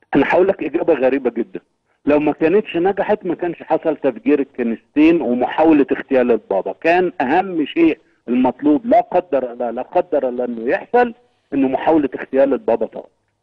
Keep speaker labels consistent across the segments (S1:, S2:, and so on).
S1: انا هقول لك اجابه غريبه جدا لو ما كانتش نجحت ما كانش حصل تفجير الكنيستين ومحاوله اغتيال البابا كان اهم شيء المطلوب لا قدر الله لا قدر الله انه يحصل انه محاوله اغتيال البابا طبعا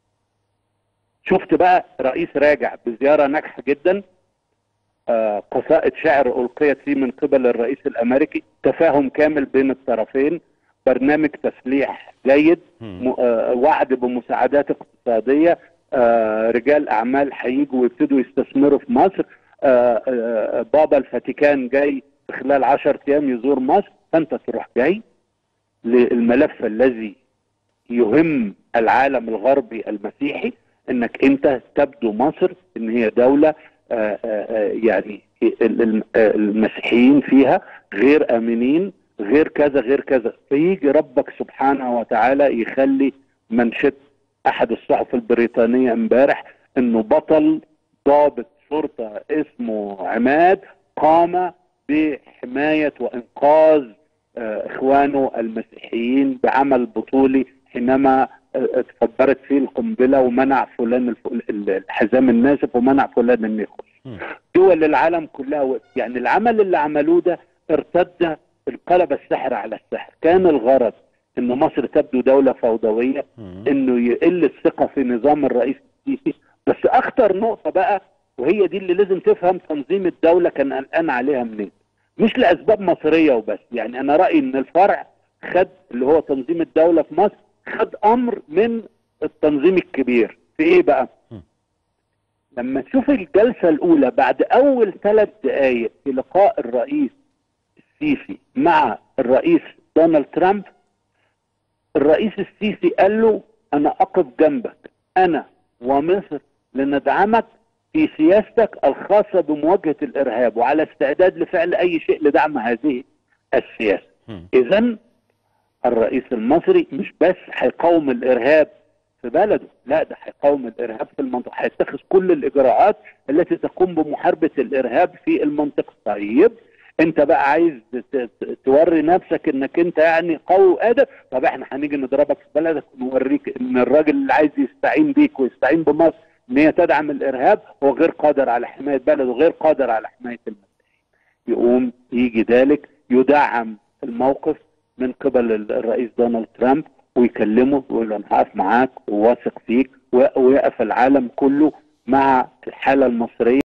S1: شفت بقى رئيس راجع بزياره ناجحه جدا آه قصائد شعر القيت فيه من قبل الرئيس الامريكي تفاهم كامل بين الطرفين برنامج تسليح جيد م... آه وعد بمساعدات اقتصاديه آه رجال اعمال هيجوا ويبتدوا يستثمروا في مصر آه آه بابا الفاتيكان جاي في خلال 10 ايام يزور مصر فانت تروح جاي للملف الذي يهم العالم الغربي المسيحي انك انت تبدو مصر ان هي دوله آآ آآ يعني المسيحيين فيها غير امنين غير كذا غير كذا فيجي ربك سبحانه وتعالى يخلي منشط احد الصحف البريطانيه امبارح انه بطل ضابط شرطه اسمه عماد قام بحمايه وانقاذ اخوانه المسيحيين بعمل بطولي حينما اتفجرت فيه القنبله ومنع فلان الحزام الناسف ومنع فلان انه يخش. دول العالم كلها يعني العمل اللي عملوه ده ارتد انقلب السحر على السحر، كان الغرض ان مصر تبدو دوله فوضويه انه يقل الثقه في نظام الرئيس السيسي بس اخطر نقطه بقى وهي دي اللي لازم تفهم تنظيم الدوله كان قلقان عليها منين. مش لاسباب مصريه وبس، يعني انا رايي ان الفرع خد اللي هو تنظيم الدوله في مصر خد امر من التنظيم الكبير في ايه بقى لما تشوف الجلسة الاولى بعد اول ثلاث دقايق في لقاء الرئيس السيسي مع الرئيس دونالد ترامب الرئيس السيسي قال له انا اقف جنبك انا ومصر لندعمك في سياستك الخاصة بمواجهة الارهاب وعلى استعداد لفعل اي شيء لدعم هذه السياسة اذا الرئيس المصري مش بس هيقاوم الارهاب في بلده لا ده هيقاوم الارهاب في المنطقه هيتخذ كل الاجراءات التي تقوم بمحاربه الارهاب في المنطقه طيب انت بقى عايز توري نفسك انك انت يعني قوي وقادر طب احنا هنيجي نضربك في بلدك ونوريك ان الراجل اللي عايز يستعين بيك ويستعين بمصر ان هي تدعم الارهاب هو غير قادر على حمايه بلده غير قادر على حمايه المسيحيين يقوم يجي ذلك يدعم الموقف من قبل الرئيس دونالد ترامب ويكلمه ويقول له انا هقف معاك وواثق فيك ويقف العالم كله مع الحاله المصريه